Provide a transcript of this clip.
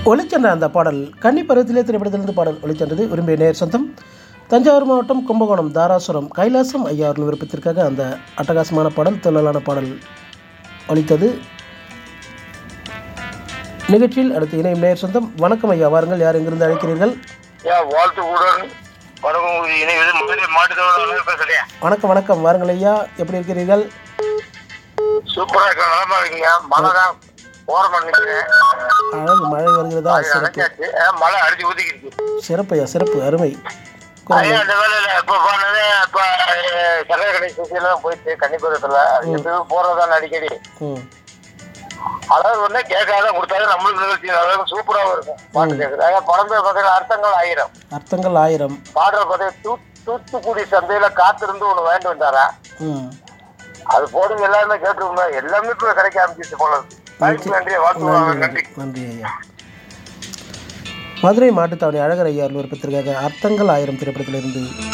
ஒளிச்சென்ற அந்த பாடல் கன்னி பருவத்திலே திரைப்படத்திலிருந்து பாடல் ஒளிச்சென்றது விரும்பிய நேர் சொந்தம் தஞ்சாவூர் மாவட்டம் கும்பகோணம் தாராசுரம் கைலாசம் ஐயா அவர்கள் விருப்பத்திற்காக அந்த அட்டகாசமான பாடல் தொல்லலான பாடல் ஒலித்தது நிகழ்ச்சியில் அடுத்து இணையும் நேர் சொந்தம் வணக்கம் ஐயா வாருங்கள் யார் எங்கிருந்து அழைக்கிறீர்கள் ஏன் வாழ்த்துக்குடன் வணக்கம் இணைவது மதுரை மாட்டுத்தோட பேசுறேன் வணக்கம் வணக்கம் வாருங்கள் ஐயா எப்படி இருக்கிறீர்கள் சூப்பரா இருக்க நலமா இருக்கீங்க மழை தான் ஓரம் நிக்கிறேன் அழகு மழை வருகிறதா சிறப்பு நினைச்சாச்சு ஏன் மழை அடிச்சு ஊத்திக்கிருக்கு சிறப்பு ஐயா சிறப்பு அருமை ஐயா அந்த வேலையில இப்ப போனது இப்ப அஹ், சர்வே கடை சுத்தியெல்லாம் போயிட்டு கன்னிபுரத்துல அது எப்பயும் போறதுதான் அடிக்கடி ம் அதாவது ஒண்ணு கேட்காத கொடுத்தாலும் நம்மளுக்கு நிகழ்ச்சி அளவுக்கு சூப்பராகவும் இருக்கும் பாட்டு கேட்குது அதான் படம் பேர் பார்த்தீங்கன்னா அர்த்தங்கள் ஆயிரம் அர்த்தங்கள் ஆயிரம் பாடுற பார்த்தீங்கன்னா தூ தூத்துக்குடி சந்தையில காத்திருந்து ஒண்ணு வாங்கிட்டு வந்தாரா ம் அது போடுங்க எல்லாருமே கேட்டுருந்தோம் எல்லாமே இப்ப கிடைக்க ஆரம்பிச்சிச்சு போல இருக்கு. நன்றி நன்றி வாழ்த்து நன்றி நன்றி ஐயா மதுரை மாட்டுத்தாவணி அழகர் ஐயா விருப்பத்திற்காக அர்த்தங்கள் ஆயிரம் திரைப்படத்திலிருந்து